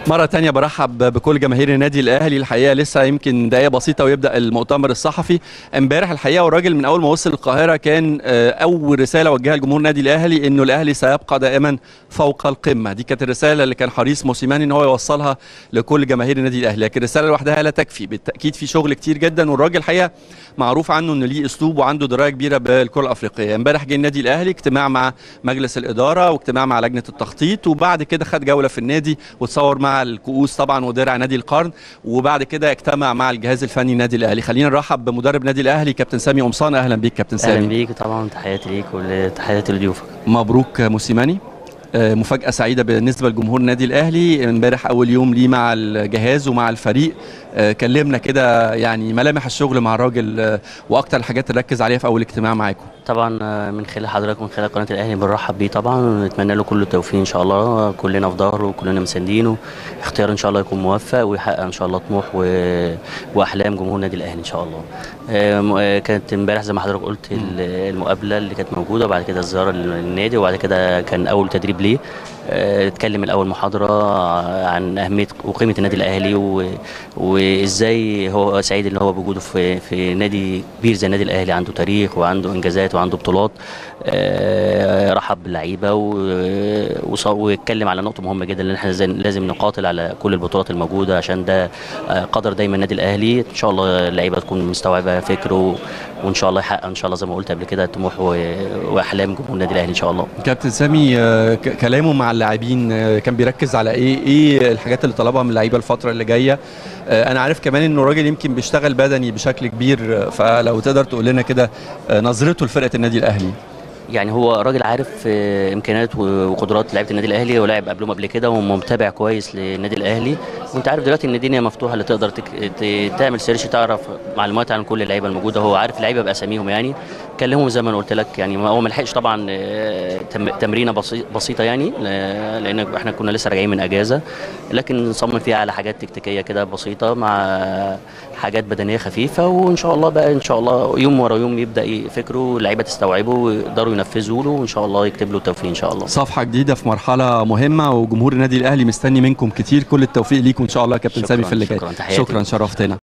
مرة تانية برحب بكل جماهير النادي الأهلي الحقيقة لسه يمكن دقايق بسيطة ويبدأ المؤتمر الصحفي امبارح الحقيقة والراجل من أول ما وصل القاهرة كان آه، أول رسالة وجهها لجمهور النادي الأهلي إنه الأهلي سيبقى دائما فوق القمة دي كانت الرسالة اللي كان حريص موسيماني إن هو يوصلها لكل جماهير النادي الأهلي لكن الرسالة لوحدها لا تكفي بالتأكيد في شغل كتير جدا والراجل الحقيقة معروف عنه إنه ليه أسلوب وعنده دراية كبيرة بالكرة الأفريقية امبارح جه النادي الأهلي اجتماع مع مجلس الإدارة واجتماع مع لجنة التخطيط وبعد كده خد جولة في النادي وتصور مع الكؤوس طبعا ودرع نادي القرن وبعد كده اجتمع مع الجهاز الفني النادي الاهلي خلينا نرحب بمدرب نادي الاهلي كابتن سامي قمصان اهلا بيك كابتن اهلا سامي بيك طبعا تحياتي ليك وتحياتي لضيوفك مبروك موسيماني آه، مفاجأة سعيدة بالنسبة لجمهور النادي الأهلي امبارح أول يوم ليه مع الجهاز ومع الفريق آه، كلمنا كده يعني ملامح الشغل مع الراجل آه، وأكتر الحاجات اللي ركز عليها في أول اجتماع معاكم طبعا آه، من خلال حضرتك ومن خلال قناه الاهلي بنرحب بيه طبعا ونتمنى له كل التوفيق ان شاء الله كلنا في ظهره وكلنا مساندينه اختيار ان شاء الله يكون موفق ويحقق ان شاء الله طموح و... واحلام جمهور النادي الاهلي ان شاء الله آه، م- آه، كانت امبارح زي ما حضرتك قلت ال- المقابله اللي كانت موجوده وبعد كده الزياره للنادي وبعد كده كان اول تدريب ليه آه، اتكلم الاول محاضره عن اهميه وقيمه النادي الاهلي و... وازاي هو سعيد ان هو بوجوده في في نادي كبير زي النادي الاهلي عنده تاريخ وعنده انجازات وعنده بطولات آه، رحب باللعيبه و- وص- واتكلم على نقطه مهمه جدا ان احنا زي- لازم نقاتل على كل البطولات الموجوده عشان ده آه، قدر دايما النادي الاهلي ان شاء الله اللعيبه تكون مستوعبه فكره وان شاء الله يحقق ان شاء الله زي ما قلت قبل كده طموح و- واحلام جمهور النادي الاهلي ان شاء الله كابتن سامي آه، ك- كلامه مع اللاعبين آه، كان بيركز على ايه ايه الحاجات اللي طلبها من اللعيبه الفتره اللي جايه آه، انا عارف كمان انه الراجل يمكن بيشتغل بدني بشكل كبير آه، فلو تقدر تقول لنا كده آه، نظرته لفرقه النادي الاهلي يعني هو راجل عارف آه، امكانيات و- وقدرات لعيبه النادي الاهلي ولعب قبلهم قبل كده ومتابع كويس للنادي الاهلي وانت عارف دلوقتي ان الدنيا مفتوحه اللي تقدر تك... ت... تعمل سيرش تعرف معلومات عن كل اللعيبه الموجوده هو عارف اللعيبه باساميهم يعني كلمهم زي ما انا قلت لك يعني ما- هو ما لحقش طبعا آه، تم... تمرينه بسي... بسيطه يعني ل- لان احنا كنا لسه راجعين من اجازه لكن نصمم فيها على حاجات تكتيكيه كده بسيطه مع حاجات بدنيه خفيفه وان شاء الله بقى ان شاء الله يوم ورا يوم يبدا ي- فكره اللعيبه تستوعبه ويقدروا ينفذوا له وان شاء الله يكتب له التوفيق ان شاء الله صفحه جديده في مرحله مهمه وجمهور النادي الاهلي مستني منكم كتير كل التوفيق ليكم ان شاء الله يا كابتن شكراً، سامي في اللي جاي شكراً، تحياتي. شكرا شرفتنا